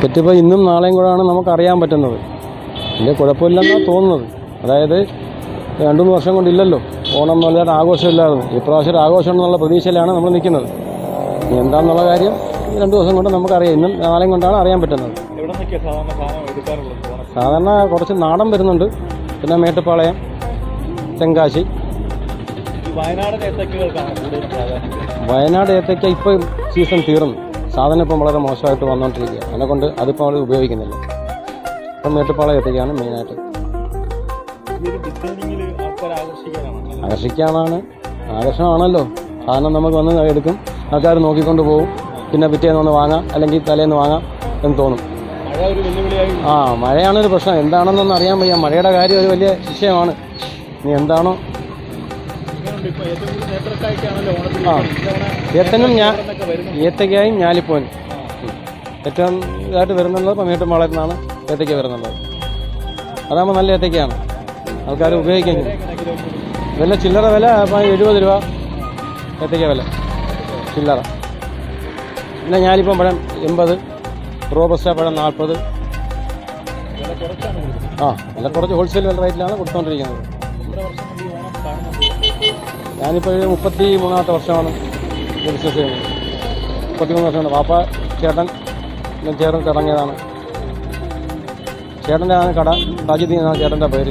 Market ഇപ്പോൾ ഇന്നും നാളെയും കൂടെയാണ് നമുക്ക് അറിയാൻ പറ്റുന്നത് വലിയ കുഴപ്പമില്ലെന്നാണ് തോന്നുന്നത് അതായത് രണ്ടു മൂന്ന് വർഷം കൊണ്ടില്ലല്ലോ ഓണം വലുതായിട്ട് ആഘോഷമില്ലായിരുന്നു ഇപ്രാവശ്യം ഒരു ആഘോഷം എന്നുള്ള പ്രതീക്ഷയിലാണ് നമ്മൾ നിൽക്കുന്നത് ഇനി എന്താണെന്നുള്ള കാര്യം ഈ രണ്ട് ദിവസം കൊണ്ട് നമുക്കറിയാം ഇന്നും നാളെയും കൊണ്ടാണ് അറിയാൻ പറ്റുന്നത് എവിടെ നിന്നൊക്കെയാണ് സാധാരണ സാധനം എടുക്കാറുള്ളത് ഓണം സാധാരണ കുറച്ച് നാടൻ വരുന്നുണ്ട് പിന്നെ മേട്ടുപ്പാളയം തെങ്കാശി ഈ വയനാടൻ ഏത്തക്കുകൾക്കാണ് കൂടുതലും പ്രാധാന്യം വയനാട് ഏത്തയ്ക്ക ഇപ്പം സീസൺ തീർന്നു സാധനം ഇപ്പം വളരെ മോശമായിട്ട് വന്നുകൊണ്ടിരിക്കുക അതിനെ കൊണ്ട് അതിപ്പോൾ അവർ ഉപയോഗിക്കുന്നില്ല ഇപ്പം മേട്ടുപ്പാളയം ഏത്തയ്ക്കാണ് മെയിനായിട്ട് ഈ ഒരു ഡിസൈനിങ്ങിൽ ആൾക്കാരെ ആകർഷിക്കാനാണ് അങ്ങനെ ആകർഷിക്കാനാണ് ആകർഷണമാണല്ലോ സാധനം നമുക്ക് വന്ന് എടുക്കും ആൾക്കാർ നോക്കിക്കൊണ്ട് പോകും പിന്നെ പിറ്റേന്ന് വന്ന് വാങ്ങാം അല്ലെങ്കിൽ തലേന്ന് വാങ്ങാം എന്ന് തോന്നും മഴ ഒരു വെല്ലുവിളിയായി ആ മഴയാണ് ഒരു പ്രശ്നം എന്താണെന്നൊന്നും അറിയാൻ വയ്യ മഴയുടെ കാര്യം ഒരു വലിയ വിഷയമാണ് ഇനി എന്താണോ ഇങ്ങനെയുണ്ട് ഇപ്പൊ ഏറ്റവും കൂടുതൽ നേത്രക്കായ്ക്കാണല്ലോ ഓണത്തിൽ ആ. ഇത്തവണ ഏത്തനും ഞാൻ എന്നൊക്കെ വരുന്നു ഏത്തയ്ക്കായും ഞാലിപ്പോനും ഏറ്റവും ഇതായിട്ട് വരുന്നുള്ളത് ഇപ്പം മേട്ടും വളരുന്നതാണ് ഏത്തയ്ക്ക വരുന്നുള്ളത് അതാകുമ്പോൾ നല്ല ഏത്തയ്ക്കയാണ് ആൾക്കാർ ഉപയോഗിക്കാൻ വില ചില്ലറ വില ഇപ്പം എഴുപത് രൂപ ഏത്തയ്ക്ക വില ചില്ലറ പിന്നെ ഞാലിപ്പം പഴം എൺപത് റോബസ്റ്റ പഴം നാൽപ്പത് വില കുറച്ചാണ് കൊടുക്കുന്നത് ആ വില കുറച്ച് ഹോൾസെയിൽ വില റേറ്റിലാണ് കൊടുത്തുകൊണ്ടിരിക്കുന്നത് എത്ര വർഷം കൊണ്ട് ഈ ഓണം കാണുന്നുണ്ട് ഞാനിപ്പോൾ ഒരു മുപ്പത്തി മൂന്നാമത്തെ വർഷമാണ് ഈ ബിസിനസ് ചെയ്യുന്നത് മുപ്പത്തിമൂന്ന് വർഷമാണ് പാപ്പ ചേട്ടൻ ഞാൻ ചേർന്ന് തുടങ്ങിയതാണ് ചേട്ടൻ്റെ ആണ് കട താജുദ്ദീൻ എന്നാണ് ചേട്ടൻ്റെ പേര്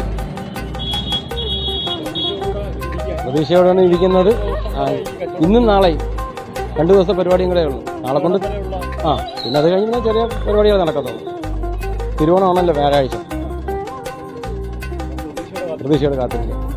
പ്രതീക്ഷയോടെയാണ് ഇരിക്കുന്നത് ആ, ഇന്നും നാളെയും രണ്ട് ദിവസത്തെ പരിപാടിയും കൂടെ ഉള്ളൂ നാളെ കൊണ്ട് ആ പിന്നെ അത് കഴിഞ്ഞ് പിന്നെ ചെറിയ പരിപാടികൾ നടക്കത്തുള്ളൂ തിരുവോണമാണല്ലോ വ്യാഴാഴ്ച പ്രതീക്ഷയോടെ കാത്തിരിക്കുക